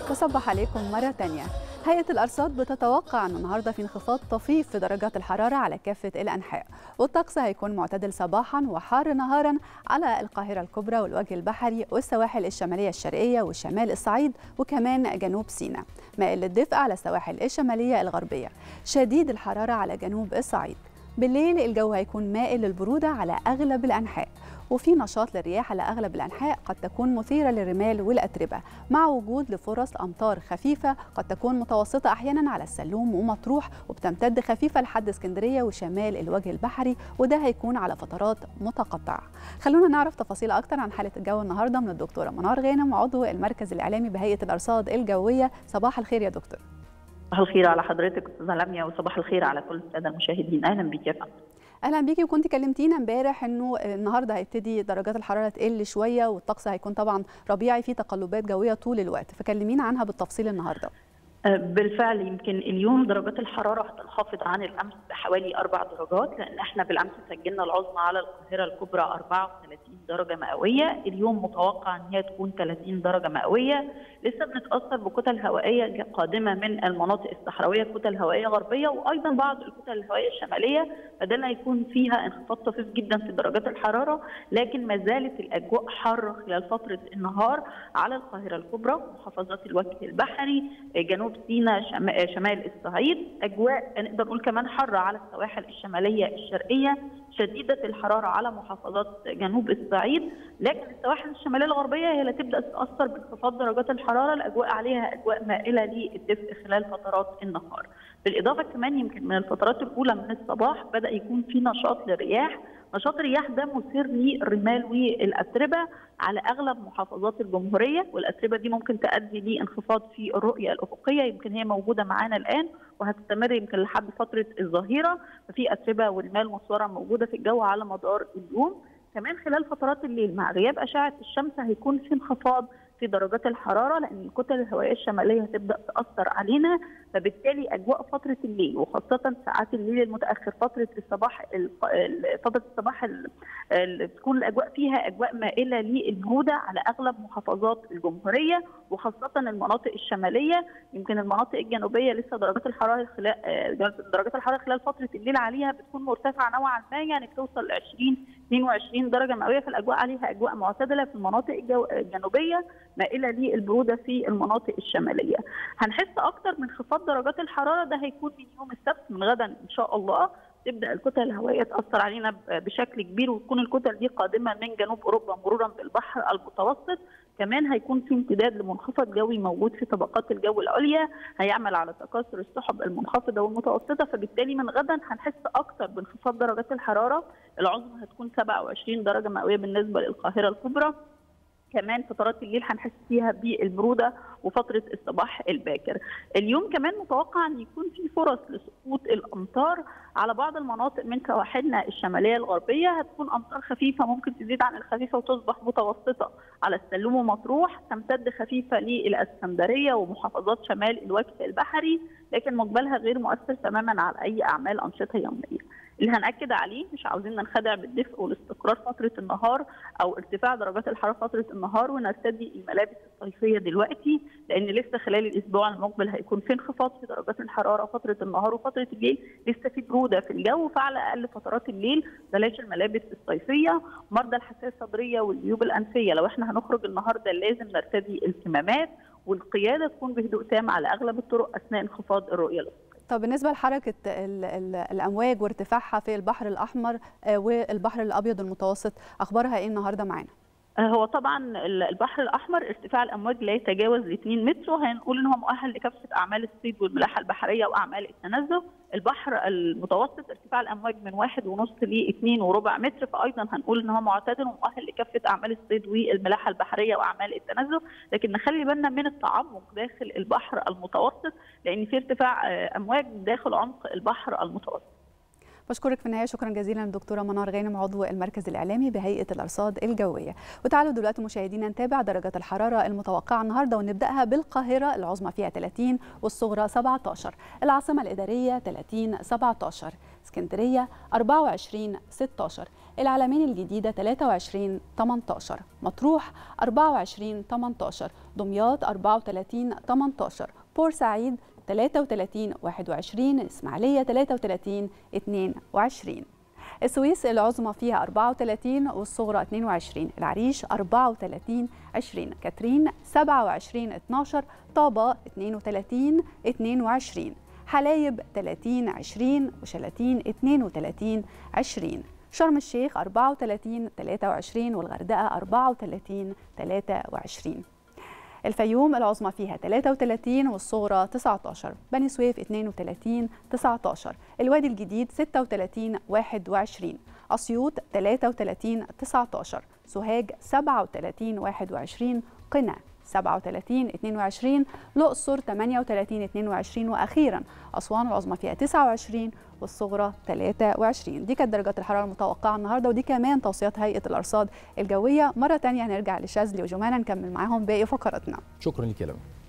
بصبح عليكم مرة تانية هيئة الأرصاد بتتوقع أن النهاردة في انخفاض طفيف في درجات الحرارة على كافة الأنحاء والطقس هيكون معتدل صباحا وحار نهارا على القاهرة الكبرى والوجه البحري والسواحل الشمالية الشرقية وشمال الصعيد وكمان جنوب سيناء مائل للدفء على السواحل الشمالية الغربية شديد الحرارة على جنوب الصعيد بالليل الجو هيكون مائل للبرودة على أغلب الأنحاء وفي نشاط للرياح على أغلب الأنحاء قد تكون مثيرة للرمال والأتربة مع وجود لفرص أمطار خفيفة قد تكون متوسطة أحيانا على السلوم ومطروح وبتمتد خفيفة لحد اسكندرية وشمال الوجه البحري وده هيكون على فترات متقطعة خلونا نعرف تفاصيل أكتر عن حالة الجو النهاردة من الدكتورة منار غانم عضو المركز الإعلامي بهيئة الأرصاد الجوية صباح الخير يا دكتور صباح الخير على حضرتك استاذه لميا وصباح الخير على كل الساده المشاهدين اهلا بيك يا فندم اهلا بيكي وكنت كلمتينا امبارح انه النهارده هيبتدي درجات الحراره تقل شويه والطقس هيكون طبعا ربيعي فيه تقلبات جويه طول الوقت فكلمينا عنها بالتفصيل النهارده بالفعل يمكن اليوم درجات الحراره هتنخفض عن الامس بحوالي اربع درجات لان احنا بالامس سجلنا العظمى على القاهره الكبرى 34 درجه مئويه، اليوم متوقع ان هي تكون 30 درجه مئويه، لسه بنتاثر بكتل هوائيه قادمه من المناطق الصحراويه، كتل هوائيه غربيه وايضا بعض الكتل الهوائيه الشماليه، فده اللي هيكون فيها انخفاض طفيف جدا في درجات الحراره، لكن ما زالت الاجواء حاره خلال فتره النهار على القاهره الكبرى، محافظات الوجه البحري، جنوب سيناء شمال الصعيد اجواء نقدر نقول كمان حاره على السواحل الشماليه الشرقيه شديده الحراره على محافظات جنوب الصعيد لكن السواحل الشماليه الغربيه هي اللي تبدا تتاثر بانخفاض درجات الحراره الاجواء عليها اجواء مائله للدفء خلال فترات النهار بالاضافه كمان يمكن من الفترات الاولى من الصباح بدا يكون في نشاط للرياح نشاط الرياح ده مثير للرمال والاتربه على اغلب محافظات الجمهوريه والاتربه دي ممكن تؤدي لانخفاض في الرؤيه الافقيه يمكن هي موجوده معانا الان وهتستمر يمكن لحد فتره الظهيره ففي اتربه والمال مصوره موجوده في الجو على مدار اليوم كمان خلال فترات الليل مع غياب اشعه الشمس هيكون في انخفاض في درجات الحراره لان الكتل الهوائيه الشماليه هتبدا تاثر علينا فبالتالي اجواء فتره الليل وخاصه ساعات الليل المتاخر فتره الصباح فتره الصباح اللي بتكون الاجواء فيها اجواء مائله للبروده على اغلب محافظات الجمهوريه وخاصه المناطق الشماليه يمكن المناطق الجنوبيه لسه درجات الحراره خلال درجات الحراره خلال فتره الليل عليها بتكون مرتفعه نوعا ما يعني بتوصل ل 20 22 درجه مئويه فالاجواء عليها اجواء معتدله في المناطق الجنوبيه مائله للبروده في المناطق الشماليه. هنحس اكتر من انخفاض درجات الحراره ده هيكون من يوم السبت من غدا ان شاء الله تبدا الكتل الهوائيه تاثر علينا بشكل كبير وتكون الكتل دي قادمه من جنوب اوروبا مرورا بالبحر المتوسط كمان هيكون في امتداد لمنخفض جوي موجود في طبقات الجو العليا هيعمل على تكاثر السحب المنخفضه والمتوسطه فبالتالي من غدا هنحس اكثر بانخفاض درجات الحراره العظمى هتكون 27 درجه مئويه بالنسبه للقاهره الكبرى كمان فترات الليل هنحس فيها بالبروده وفتره الصباح الباكر. اليوم كمان متوقع ان يكون في فرص لسقوط الامطار على بعض المناطق من سواحلنا الشماليه الغربيه هتكون امطار خفيفه ممكن تزيد عن الخفيفه وتصبح متوسطه على السلوم ومطروح تمتد خفيفه للاسكندريه ومحافظات شمال الوجه البحري لكن مقبلها غير مؤثر تماما على اي اعمال انشطه يوميه. اللي هنأكد عليه مش عاوزين ننخدع بالدفء والاستقرار فترة النهار أو ارتفاع درجات الحرارة فترة النهار ونرتدي الملابس الصيفية دلوقتي لأن لسه خلال الأسبوع المقبل هيكون في انخفاض في درجات الحرارة فترة النهار وفترة الليل لسه في برودة في الجو فعلى أقل فترات الليل بلاش الملابس الصيفية مرضى الحساسية الصدرية والجيوب الأنفية لو احنا هنخرج النهاردة لازم نرتدي الكمامات والقيادة تكون بهدوء تام على أغلب الطرق أثناء انخفاض الرؤية الأفقية. طب بالنسبه لحركه ال ال الامواج وارتفاعها في البحر الاحمر والبحر الابيض المتوسط اخبارها ايه النهارده معانا هو طبعا البحر الاحمر ارتفاع الامواج لا يتجاوز 2 متر وهنقول ان هو مؤهل لكافه اعمال الصيد والملاحه البحريه واعمال التنزه البحر المتوسط ارتفاع الامواج من واحد ونص ل 2 وربع متر فايضا هنقول ان هو معتدل ومؤهل لكافه اعمال الصيد والملاحه البحريه واعمال التنزه لكن نخلي بالنا من التعمق داخل البحر المتوسط لان في ارتفاع امواج داخل عمق البحر المتوسط بشكرك في النهايه شكرا جزيلا دكتوره منار غانم عضو المركز الاعلامي بهيئه الارصاد الجويه وتعالوا دلوقتي مشاهدينا نتابع درجات الحراره المتوقعه النهارده ونبداها بالقاهره العظمى فيها 30 والصغرى 17 العاصمه الاداريه 30 17 اسكندريه 24 16 العلمين الجديده 23 18 مطروح 24 18 دمياط 34 18 بورسعيد 33 21 الإسماعيلية 33 22 السويس العظمى فيها 34 والصغرى 22 العريش 34 20 كاترين 27 12 طابة 32 22 حلايب 30 20 وشلاتين 32 20 شرم الشيخ 34 23 والغردقة 34 23 الفيوم العظمى فيها 33 والصغرى 19 بني سويف 32 19 الوادي الجديد 36 21 أسيوط 33 19 سوهاج 37 21 قنا 37 22 الأقصر 38 22 وأخيرا أسوان العظمى فيها 29 والصغرى 23 دي كانت درجات الحرارة المتوقعة النهاردة ودي كمان توصيات هيئة الأرصاد الجوية مرة تانية هنرجع لشاذلي وجمانة نكمل معاهم باقي فقراتنا شكرا لك يا لمى